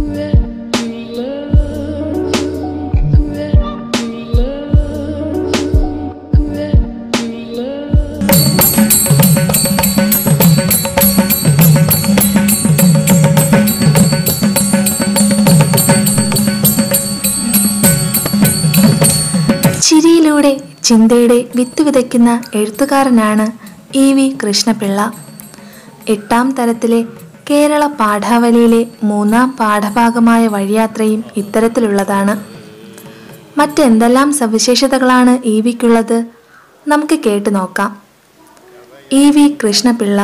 ചിരിയിലൂടെ ചിന്തയുടെ വിത്ത് വിതയ്ക്കുന്ന എഴുത്തുകാരനാണ് ഇ വി കൃഷ്ണപിള്ള എട്ടാം തരത്തിലെ കേരള പാഠാവലിയിലെ മൂന്നാം പാഠഭാഗമായ വഴിയാത്രയും ഇത്തരത്തിലുള്ളതാണ് മറ്റെന്തെല്ലാം സവിശേഷതകളാണ് ഇ വിക്കുള്ളത് നമുക്ക് കേട്ടു നോക്കാം ഇ വി കൃഷ്ണപിള്ള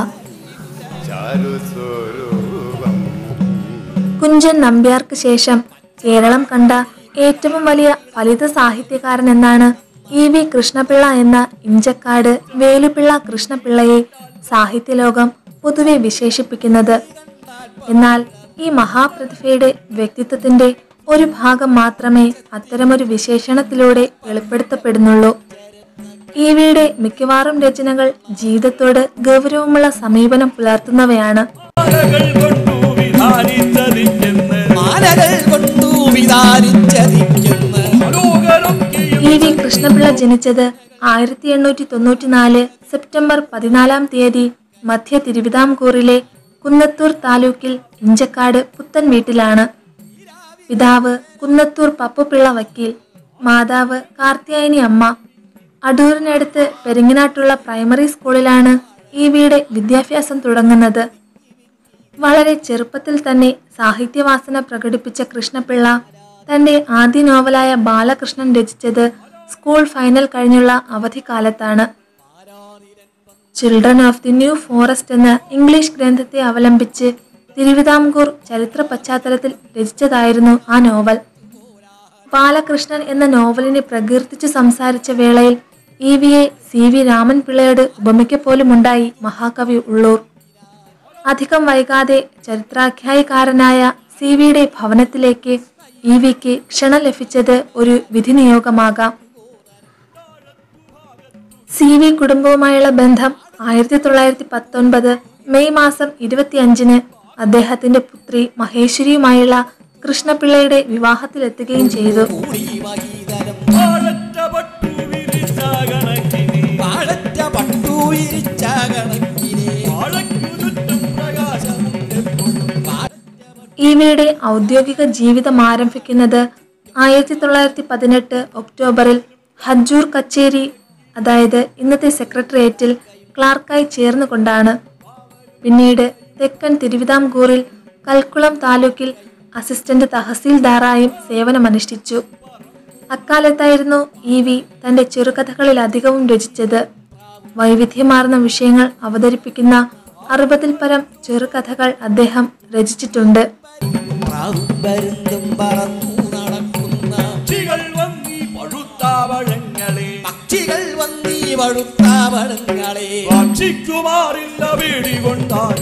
ചാരുസ്വരൂപം കുഞ്ചൻ നമ്പ്യാർക്ക് ശേഷം കേരളം കണ്ട ഏറ്റവും വലിയ ഫലിത സാഹിത്യകാരൻ എന്നാണ് ഇ വി കൃഷ്ണപിള്ള എന്ന ഇഞ്ചക്കാട് വേലുപിള്ള കൃഷ്ണപിള്ളയെ സാഹിത്യലോകം പൊതുവെ വിശേഷിപ്പിക്കുന്നത് എന്നാൽ ഈ മഹാപ്രതിഭയുടെ വ്യക്തിത്വത്തിന്റെ ഒരു ഭാഗം മാത്രമേ അത്തരമൊരു വിശേഷണത്തിലൂടെ വെളിപ്പെടുത്തപ്പെടുന്നുള്ളൂ ഇ വിയുടെ മിക്കവാറും രചനകൾ ജീവിതത്തോട് ഗൗരവമുള്ള സമീപനം പുലർത്തുന്നവയാണ് മാലകൾ കൊണ്ടു വിധാനിച്ചതിക്കെന്ന് മാലകൾ കൊണ്ടു വിധാനിച്ചതിക്കുന്ന മനോഹരൊക്കെയും ഇ വി കൃഷ്ണപിള്ള ജനിച്ചത് ആയിരത്തി എണ്ണൂറ്റി തൊണ്ണൂറ്റിനാല് സെപ്റ്റംബർ പതിനാലാം തീയതി മധ്യ തിരുവിതാംകൂറിലെ കുന്നത്തൂർ താലൂക്കിൽ ഇഞ്ചക്കാട് പുത്തൻ വീട്ടിലാണ് പിതാവ് കുന്നത്തൂർ പപ്പുപിള്ള വക്കീൽ മാതാവ് കാർത്തിയായനി അമ്മ അടൂരിനടുത്ത് പെരിങ്ങനാട്ടുള്ള പ്രൈമറി സ്കൂളിലാണ് ഇ വിയുടെ വിദ്യാഭ്യാസം തുടങ്ങുന്നത് വളരെ ചെറുപ്പത്തിൽ തന്നെ സാഹിത്യവാസന പ്രകടിപ്പിച്ച കൃഷ്ണപിള്ള തന്റെ ആദ്യ നോവലായ ബാലകൃഷ്ണൻ രചിച്ചത് സ്കൂൾ ഫൈനൽ കഴിഞ്ഞുള്ള അവധിക്കാലത്താണ് children of the new forest എന്ന ഇംഗ്ലീഷ് ഗ്രന്ഥത്തെ അവലംബിച്ച് തിരുവിതാംകൂർ ചരിത്ര പശ്ചാത്തലത്തിൽ രചിച്ചതായിരുന്നു ആ നോവൽ ബാലകൃഷ്ണൻ എന്ന നോവലിനെ പ്രകീർത്തിച്ച് സംസാരിച്ച വേളയിൽ ഇ വിയെ സി വി രാമൻ പിള്ളയോട് ഉപമിക്കപ്പോലുമുണ്ടായി മഹാകവി ഉള്ളൂർ അധികം വൈകാതെ ചരിത്രാഖ്യായികാരനായ സി വിയുടെ ഭവനത്തിലേക്ക് ഇ വിക്ക് ക്ഷണം ലഭിച്ചത് ഒരു വിധിനിയോഗമാകാം സി വി കുടുംബവുമായുള്ള ബന്ധം ആയിരത്തി തൊള്ളായിരത്തി പത്തൊൻപത് മെയ് മാസം ഇരുപത്തിയഞ്ചിന് അദ്ദേഹത്തിന്റെ പുത്രി മഹേശ്വരിയുമായുള്ള കൃഷ്ണപിള്ളയുടെ വിവാഹത്തിലെത്തുകയും ചെയ്തു കൂടി മഹീതരം വാഴറ്റ പട്ടു വിരിച്ച കണക്കിന് വാഴറ്റ പട്ടു വിരിച്ച കണക്കിനെ വാഴയ്ക്കു ചുറ്റും പ്രകാശമുണ്ടെപ്പോഴും ഇവയുടെ ഔദ്യോഗിക ജീവിതം ആരംഭിക്കുന്നത് ആയിരത്തി തൊള്ളായിരത്തി പതിനെട്ട് ഒക്ടോബറിൽ ഹജൂർ കച്ചേരി അതായത് ഇന്നത്തെ സെക്രട്ടേറിയറ്റിൽ ക്ലാർക്കായി ചേർന്നുകൊണ്ടാണ് പിന്നീട് തെക്കൻ തിരുവിതാംകൂറിൽ കൽക്കുളം താലൂക്കിൽ അസിസ്റ്റന്റ് തഹസീൽദാറായും സേവനമനുഷ്ഠിച്ചു അക്കാലത്തായിരുന്നു ഇ വി തന്റെ ചെറുകഥകളിലധികവും രചിച്ചത് വൈവിധ്യമാർന്ന വിഷയങ്ങൾ അവതരിപ്പിക്കുന്ന അറുപതിൽ പരം ചെറുകഥകൾ അദ്ദേഹം രചിച്ചിട്ടുണ്ട് പ്രാവും പരുന്തും പറന്നു നടക്കുന്ന പക്ഷികൾ വന്നീ പഴുത്ത പഴങ്ങളെ പക്ഷികൾ വന്നീ വഴുത്ത പഴങ്ങളെ ഭക്ഷിക്കുമാറില്ല പേടി കൊണ്ടാൽ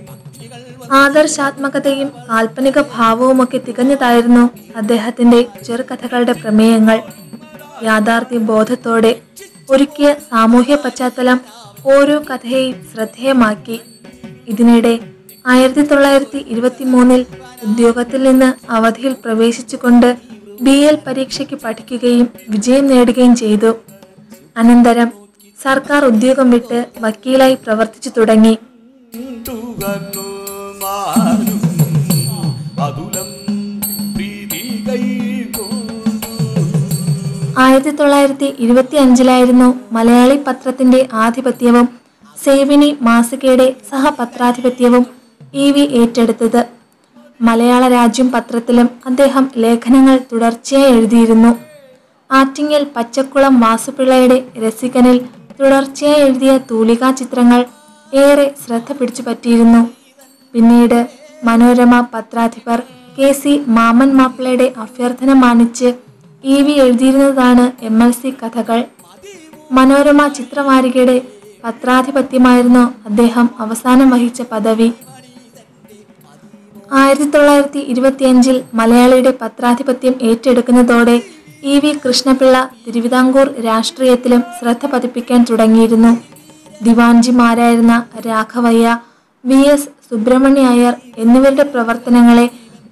ആദർശാത്മകതയും കാൽപ്പനിക ഭാവവുമൊക്കെ തികഞ്ഞതായിരുന്നു അദ്ദേഹത്തിന്റെ ചെറുകഥകളുടെ പ്രമേയങ്ങൾ യാഥാർത്ഥ്യ ബോധത്തോടെ ഒരുക്കിയ സാമൂഹ്യ പശ്ചാത്തലം ഓരോ കഥയെയും ശ്രദ്ധേയമാക്കി ഇതിനിടെ ആയിരത്തി തൊള്ളായിരത്തി ഇരുപത്തി മൂന്നിൽ ഉദ്യോഗത്തിൽ നിന്ന് അവധിയിൽ പ്രവേശിച്ചുകൊണ്ട് ബി എൽ പരീക്ഷയ്ക്ക് പഠിക്കുകയും വിജയം നേടുകയും ചെയ്തു അനന്തരം സർക്കാർ ഉദ്യോഗം വിട്ട് വക്കീലായി പ്രവർത്തിച്ചു തുടങ്ങി തുകന്നു മാറും അതുലം പ്രീതി കൈകൊണ്ടു ആയിരത്തി തൊള്ളായിരത്തി ഇരുപത്തി അഞ്ചിലായിരുന്നു മലയാളി പത്രത്തിന്റെ ആധിപത്യവും സേവിനി മാസികയുടെ സഹപത്രാധിപത്യവും ഇ വി ഏറ്റെടുത്തത് മലയാള രാജ്യം പത്രത്തിലും അദ്ദേഹം ലേഖനങ്ങൾ തുടർച്ചയായി എഴുതിയിരുന്നു ആറ്റിങ്ങൽ പച്ചക്കുളം വാസുപിള്ളയുടെ രസികനിൽ തുടർച്ചയായി എഴുതിയ തൂലികാ ചിത്രങ്ങൾ ഏറെ ശ്രദ്ധ പിടിച്ചു പറ്റിയിരുന്നു പിന്നീട് മനോരമ പത്രാധിപർ കെ സി മാമൻ മാപ്പിളയുടെ അഭ്യർത്ഥന മാനിച്ച് ഇ വി എഴുതിയിരുന്നതാണ് എം എൽ സി കഥകൾ മനോരമ ചിത്രവാരികയുടെ പത്രാധിപത്യമായിരുന്നു അദ്ദേഹം അവസാനം വഹിച്ച പദവി ആയിരത്തി തൊള്ളായിരത്തി ഇരുപത്തിയഞ്ചിൽ മലയാളിയുടെ പത്രാധിപത്യം ഏറ്റെടുക്കുന്നതോടെ ഇ വി കൃഷ്ണപിള്ള തിരുവിതാംകൂർ രാഷ്ട്രീയത്തിലും ശ്രദ്ധ പതിപ്പിക്കാൻ തുടങ്ങിയിരുന്നു ദിവാൻജിമാരായിരുന്ന രാഘവയ്യ വി എസ് സുബ്രഹ്മണ്യ അയ്യർ എന്നിവരുടെ പ്രവർത്തനങ്ങളെ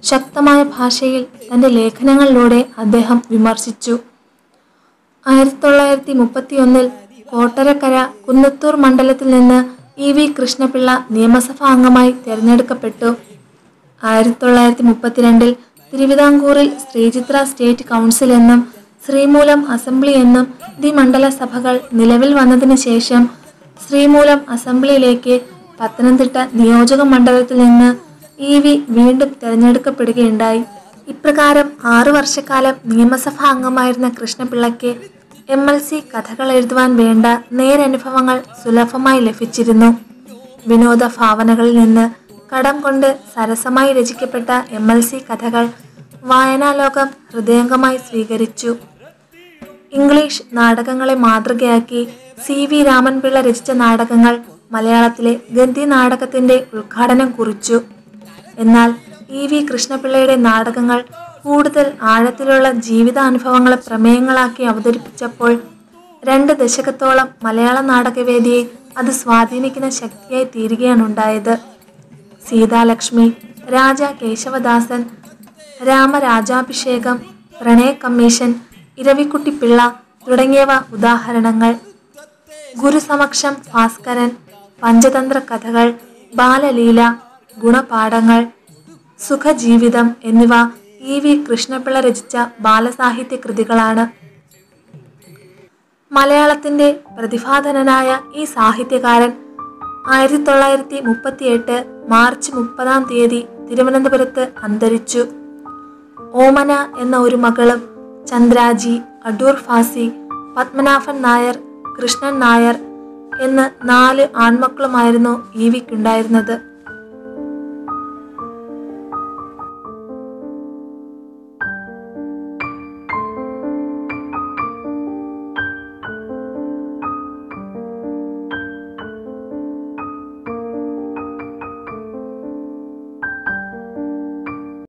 ശക്തമായ ഭാഷയിൽ തന്റെ ലേഖനങ്ങളിലൂടെ അദ്ദേഹം വിമർശിച്ചു ആയിരത്തി തൊള്ളായിരത്തി മുപ്പത്തിയൊന്നിൽ കോട്ടരക്കര കുന്നത്തൂർ മണ്ഡലത്തിൽ നിന്ന് ഇ വി കൃഷ്ണപിള്ള നിയമസഭാ അംഗമായി തിരഞ്ഞെടുക്കപ്പെട്ടു ആയിരത്തി തൊള്ളായിരത്തി മുപ്പത്തിരണ്ടിൽ തിരുവിതാംകൂറിൽ ശ്രീചിത്ര സ്റ്റേറ്റ് കൗൺസിൽ എന്നും ശ്രീമൂലം അസംബ്ലി എന്നും ദ്വിമണ്ഡല സഭകൾ നിലവിൽ വന്നതിന് ശേഷം ശ്രീമൂലം അസംബ്ലിയിലേക്ക് പത്തനംതിട്ട നിയോജക മണ്ഡലത്തിൽ നിന്ന് ഇ വി വീണ്ടും തിരഞ്ഞെടുക്കപ്പെടുകയുണ്ടായി ഇപ്രകാരം ആറു വർഷക്കാലം നിയമസഭാ അംഗമായിരുന്ന കൃഷ്ണപിള്ളയ്ക്ക് എം എൽ സി കഥകൾ എഴുതുവാൻ വേണ്ട നേരനുഭവങ്ങൾ സുലഭമായി ലഭിച്ചിരുന്നു വിനോദ ഭാവനകളിൽ നിന്ന് കടം കൊണ്ട് സരസമായി രചിക്കപ്പെട്ട എം എൽ സി കഥകൾ വായനാലോകം ഹൃദയംഗമായി സ്വീകരിച്ചു ഇംഗ്ലീഷ് നാടകങ്ങളെ മാതൃകയാക്കി സി വി രാമൻപിള്ള രചിച്ച നാടകങ്ങൾ മലയാളത്തിലെ ഗന്ധി നാടകത്തിന്റെ ഉദ്ഘാടനം കുറിച്ചു എന്നാൽ ഇ വി കൃഷ്ണപിള്ളയുടെ നാടകങ്ങൾ കൂടുതൽ ആഴത്തിലുള്ള ജീവിതാനുഭവങ്ങളെ പ്രമേയങ്ങളാക്കി അവതരിപ്പിച്ചപ്പോൾ രണ്ട് ദശകത്തോളം മലയാള നാടകവേദിയെ അത് സ്വാധീനിക്കുന്ന ശക്തിയായി തീരുകയാണുണ്ടായത് സീതാലക്ഷ്മി രാജ കേശവദാസൻ രാമരാജാഭിഷേകം പ്രണയ കമ്മീഷൻ ഇരവിക്കുട്ടിപ്പിള്ള തുടങ്ങിയവ ഉദാഹരണങ്ങൾ ഗുരുസമക്ഷം ഭാസ്കരൻ പഞ്ചതന്ത്ര കഥകൾ ബാലലീല ഗുണപാഠങ്ങൾ സുഖജീവിതം എന്നിവ ഇ വി കൃഷ്ണപിള്ള രചിച്ച ബാലസാഹിത്യ കൃതികളാണ് മലയാളത്തിന്റെ പ്രതിഭാധനനായ ഈ സാഹിത്യകാരൻ ആയിരത്തി തൊള്ളായിരത്തി മുപ്പത്തിയെട്ട് മാർച്ച് മുപ്പതാം തീയതി തിരുവനന്തപുരത്ത് അന്തരിച്ചു ഓമന എന്ന ഒരു മകളും ചന്ദ്രാജി അടൂർ ഫാസി പത്മനാഭൻ നായർ കൃഷ്ണൻ നായർ എന്ന് നാല് ആൺമക്കളുമായിരുന്നു ഇ വിക്കുണ്ടായിരുന്നത്